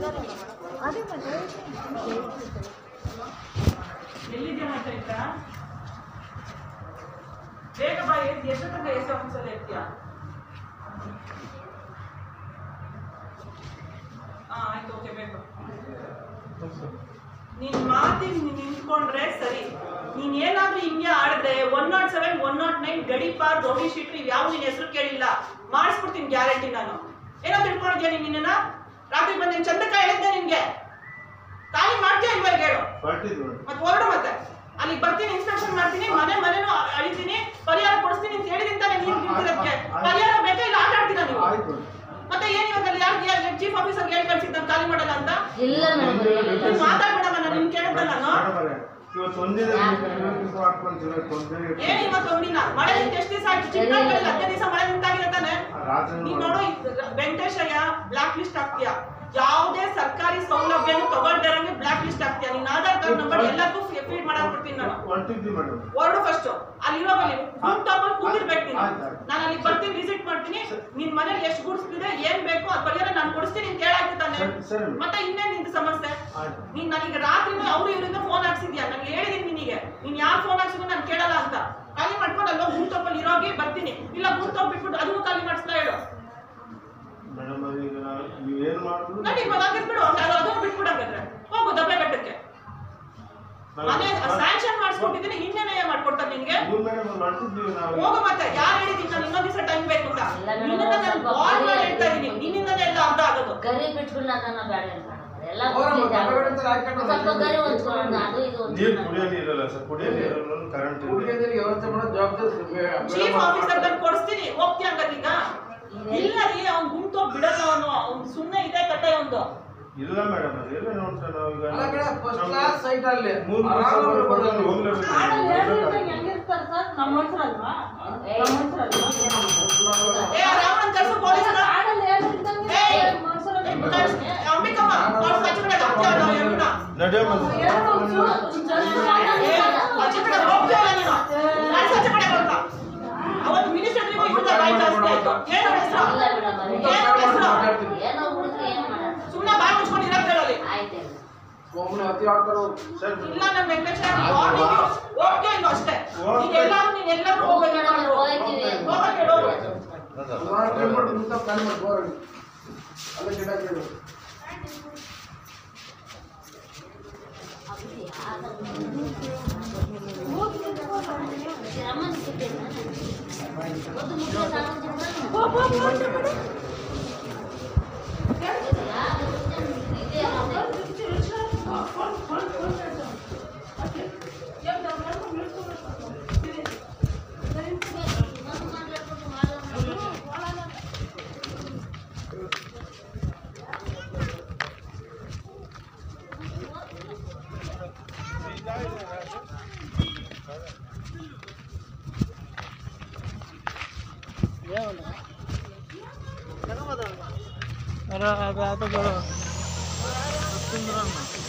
ಅದೇ ಮತ್ತೆ ಎಲ್ಲಿದ್ಯಾ ಮಾತಾಯ್ತಾ ಬೇಗ ಬಾ ಎದ್ದು ಎಷ್ಟು ತನಕ ಎಷ್ಟು ಒಂದ್ಸಲ ಇರ್ತೀಯಾ ಹಾ ಆಯ್ತು ಓಕೆ ಬೇಗ ಬಾ. ನಿನ್ ಮಾತಿಗೆ ನೀನ್ ನಿಂತ್ಕೊಂಡ್ರೆ ಸರಿ ನೀನ್ ಏನಾದ್ರೂ ಹಿಂಗೆ ಆಡಿದ್ರೆ one nought seven one nought nine ಗಡಿಪಾರ್ ರೌಡಿ ಶೀಟ್ರು ಇವ್ಯಾವ ನಿನ್ ಹೆಸರು ಕೇಳಿಲ್ಲ ಮಾಡಿಸ್ಬಿಡ್ತೀನಿ ಗ್ಯಾರಂಟಿ ನಾನು ಏನೋ ತಿಳ್ಕೊಂಡಿದ್ಯಾ ನೀನ್ ನಿನ್ನ ರಾತ್ರಿ ಬಂದು ನೀನ್ ಚಂದಕ್ಕ ಹೇಳಿದ್ದೆ ನಿನ್ಗೆ ಖಾಲಿ ಮಾಡ್ತೀಯ ಇವಾಗ ಹೇಳು ಹೊರಟಿದ್ವಿ ಮತ್ತೆ ಹೊರಡು ಮತ್ತೆ ಅಲ್ಲಿಗೆ ಬರ್ತೀನಿ ಇನ್ಸ್ಪೆಕ್ಷನ್ ಮಾಡ್ತೀನಿ ಮನೆ ಮನೆನೂ ಅಳಿತೀನಿ ಪರಿಹಾರ ಕೊಡಿಸ್ತೀನಿ ಅಂತ ಹೇಳಿದ್ದೀನಿ ತಾನೇ ನೀನು ನಿಂತಿರೋದಕ್ಕೆ ಪರಿಹಾರ ಬೇಕಾ ಇಲ್ಲ ಆಟ ಆಡ್ತೀರಾ ನೀವು ಆಯ್ತು ಮತ್ತೆ ಏನ್ ಇವಾಗ ಅಲ್ಲಿ ಯಾರು ಚೀಫ್ ಆಫೀಸರ್ ಹೇಳಿ ಕಳ್ಸಿದ್ ನಾನು ಖಾಲಿ ಮಾಡಲ್ಲ ಅಂತ ಇಲ್ಲ ಮೇಡಮ್ ನೀನ್ ಮಾತಾಡ್ಬೇಡಮ್ಮ ನಾನು ನಿನ್ ಕೇಳಿದ್ದೆ ನಾನು ಮೇಡಮ್ ಅವರೇ, ಇವತ್ತು ಒಂದಿನ ಮಾಡ್ಕೊಂತೀವಿ ತೊಂದರೆ ಏನ್ ಇವತ್ತು ಒಂದಿನ ಮಳೆ ನಿಂತು ಎಷ್ಟು ದಿವಸ ಆಯ್ತು ಚಿಕ್ಕಮಗಳೂರಲ್ಲಿ ಹದಿನೈದು ದಿವಸ ಮಳೆ ನಿಂತಾಗಿದೆ ತಾನೆ ರಾತ್ರಿ ನೀನ್ ನೋಡು ಈ ವೆಂಕಟೇಶಯ್ಯ ಬ್ಲಾಕ್ ಲಿಸ್ಟ್ ಆಗ್ತೀಯಾ ಯಾವುದೇ ಸರ್ಕಾರಿ ಸೌಲಭ್ಯನು ತಗೊಳ್ದಿರಂಗೆ ಬ್ಲಾಕ್ ಲಿಸ್ಟ್ ಆಗ್ತೀಯಾ ನಿನ್ನ ಆಧಾರ್ ಕಾರ್ಡ್ ನಂಬರ್ ಎಲ್ಲದಕ್ಕೂ ಫೀಡ್ ಮಾಡಕ್ ಕೊಡ್ತೀನಿ ನಾನು ಹೊಂಟಿದ್ವಿ ಮೇಡಮ್ ಹೊರಡು ಫಸ್ಟ್ ಅಲ್ಲಿ ಇವಾಗ ಅಲ್ಲಿ ರೂಮ್ ಟಾಪ್ ಅಲ್ಲಿ ಕೂತಿರ್ಬೇಕು ನೀನು ಆಯ್ತು, ಆಯ್ತು. ನಾನು ಅಲ್ಲಿ ಬರ್ತೀನಿ ವಿಸಿಟ್ ಮಾಡ್ತೀನಿ ನಿನ್ ಮನೇಲಿ ಎಷ್ಟು ಗೂಡ್ಸ್ ಇದೆ ಏನ್ ಬೇಕು ಅದ್ ಪರಿಹಾರ ನಾನು ಕೊಡಿಸ್ತೀನಿ ಅಂತ ಹೇಳಾಯ್ತು ತಾನೆ ಸರಿ, ಸರಿ ಮೇಡಮ್. ಮತ್ತೆ ಇನ್ನೇನ್ ನಿಂದು ಸಮಸ್ಯೆ ಆಯ್ತು ನೀನ್ ನನಗೆ ರಾತ್ರಿ ಅವ್ರು ಇವರಿಂದ ಫೋನ್ ಹಾಕ್ಸಿದ್ಯಾ ನನಗೆ ಹೇಳಿದೀನಿ ನಿನಗೆ ನೀನ್ ಯಾರು ಫೋನ್ ಹಾಕ್ಸಿದ್ರು ನಾನು ಕೇಳಲ್ಲ ಅಂತ ಖಾಲಿ ಮಾಡ್ಕೊಂಡು ಅಲ್ಲೋ ಗೂಡ್ ಟಾಪಲ್ಲಿ ಇರೋಗಿ ಬರ್ತೀನಿ ಇಲ್ಲ ಗೂಡ್ ಟಾಪ್ ಬಿಟ್ಬಿಟ್ಟು ಅದನ್ನು ಖಾಲಿ ಮಾಡಿಸ್ತಾ ಹೇಳು ಮೇಡಮ್ ಈಗ ನೀವೇನು ಮಾಡಿದ್ರು ನಡಿ ಮಗಾಗಿರ್ಬಿಡು ನಾನು ಅದನ್ನು ಬಿಟ್ಬಿಡು ಹಾಗಾದ್ರೆ ಹೋಗು ದಬ್ಬೆ ಬೆಟ್ಟಕ್ಕೆ ಮನೆ ಸ್ಯಾಂಕ್ಷನ್ ಮಾಡಿಸ್ಕೊಟ್ಟಿದ್ದೀನಿ ಇನ್ನೇನೇ ಮಾಡ್ಕೊಡ್ತಾರೆ ನಿನ್ಗೆ ಮೂರು ಮೇಡಮ್ ಮಾಡ್ತಿದ್ವಿ ನಾವು ಹೋಗು ಮತ್ತೆ ಯಾರು ಹೇಳಿದ್ದೀನಿ ನಾನು ಇನ್ನೊಂದ್ ದಿವಸ ಟೈಮ್ ಬೇಕು ಅಂತ ಇಲ್ಲ ಮೇಡಮ್, ನಿನ್ನನ್ನ ನಾನು ಸ್ವಲ್ಪ ಕಾಲ್ ಮಾಡಿ ಬರೀ- ಹೇಳ್ತಾ ಇದೀನಿ ನಿನ್ನಿಂದನೇ ಎಲ್ಲ ಅರ್ಧ ಆಗೋದು ಗರಿ ಬಿಟ್ಬಿಡ್ಲ ನಾನು ಬೇಡ ಮೇಡಮ್ ಎಲ್ಲ ಹೋಗ್ರಮ್ಮ, ಬಿಟ್ಟಿದ್ದೆ. ದಬ್ಬೆ ಬಿಡ್ತಾರೆ, ಹಾಕ್ಕೊಂಡು ಸ್ವಲ್ಪ ಗರಿ ಹೊಂಚ್ಕೊಳ್ಳೋಣ ಅದು ಇದು ನೀರು ಹೊಂಚ್ಕೊಳ್ಳೋಣ. ಕುಡಿಯೋ ನೀರಲ್ಲ ಸರ್ ಕುಡಿಯೋ ನೀರಲ್ಲ ಕರೆಂಟ್ ಇದೆ ಹುಡುಗಿಯರಿಗೆ ವ್ಯವಸ್ಥೆ ಮಾಡೋ ಜವಾಬ್ದಾರಿ ಚೀಫ್ ಆಫೀಸರ್ ತಂದು ಕೊಡಿಸ್ತೀನಿ ಹೋಗ್ತೀಯ ಹಂಗಾರೆ ಈಗ ಇಲ್ಲ ರೀ ಅವ್ನ್ ಗುಂಟು ಬಿಡಲ್ಲ ಅವನು ಅವ್ನ್ ಸುಮ್ನೆ ಇದೆ ಕಟ್ಟೆ ಒಂದು ಇಲ್ಲ ಮೇಡಮ್ ಅದೆಲ್ಲ ನೋಡ್ತಾರೆ ನಾವು ಈಗ ಅಲ್ಲ ಕಡೆ ಫಸ್ಟ್ ಕ್ಲಾಸ್ ಸೈಟ್ ಅಲ್ಲಿ ಮೂರು ದಿವಸ ಆರಾಮಾಗಿ ಬರ್ಬೋದು, ಬರ್ಬೋದು. ಹೋಗ್ಲೇಬೇಕು. ಹೆಂಗಿರ್ತಾರೆ ಸರ್ ನಮ್ಮ ಮನ್ಸರಲ್ವಾ ಏ, ಏ ರಾಮನ್ ಕರ್ಸು ಪೊಲೀಸ್ನ ಆಡಲ್ಲಿ ಹೇಳಿದಂಗೆ ಏ, ಮನ್ಸರಲ್ಲಿ ಅಂಬಿಕಮ್ಮ ಅವ್ರು ಆಚೆ ಕಡೆ ಹೋಗ್ತೀಯ ಅಲ್ಲ ಯಮುನಾ ನಡೆಯಮ್ಮ ಎರಡು ಒಂಚೂರು ಏ, ಆಚೆ ಕಡೆ ಹೋಗ್ತೀಯ ಅಲ್ಲ ನೀನು ನಾನು ಆಚೆ ಕಡೆ ಬರ್ತಾ ಅವತ್ತು ಮಿನಿಸ್ಟರ್ ಇವ್ರ ಬಾಯಿ ಜಾಸ್ತಿ ಆಯ್ತು ಏನು ಅವ್ರ ಹೆಸರು ಇಲ್ಲ ಮೇಡಮ್ ಅವ್ರೆ. ಏನು ಅವ್ರ ಹೆಸರು ಏನೋ ಹುಡುಗ್ರು ಏನ್ ಮಾಡೋಣ ಸುಮ್ಮನೆ ಬಾಯಿ ಮುಚ್ಕೊಂಡು ಇರೋದು ಹೇಳಲಿ ಆಯ್ತು ಒಬ್ಬನೇ ಅತಿ ಆಡ್ತಾರೆ ಅವ್ರು. ಸರ್ ಇಲ್ಲ ನಮ್ಮ ವೆಂಕಟೇಶ್ವರ ವಾರ್ನಿಂಗ್ ಹೋಗ್ತೀಯ ಇನ್ನು ಅಷ್ಟೇ ನೀನ್ ಎಲ್ಲಾರು ನೀನ್ ಎಲ್ಲರೂ ಹೋಗ್ಬೇಕು ಮೇಡಮ್ ಹೋಗ್ತೀವಿ ಹೋಗಕ್ಕೆ ಹೇಳು ಸುಮಾರು time ಕೊಟ್ಟು ನಿಂತ plan ಮಾಡಿ ಹೋಗ್ರಿ. ಅಲ್ಲೇ ಗಿಡ ಕೇಳು. ರಮ್ಮನ್ ಸಿಕ್ಕಿದ್ನಾ? ಒಂದು ಮುದ್ದೆ ಸಾಕು ಚಿಕ್ಕ. ಯಾರು ಇದೆ ಮತ್ತೆ. ಇನ್ನೊಂದು ಮಾತಾಡ್ಕೊಂಡು ಮಾಡೋಣ. अरे अब आता बड़ा सुंदर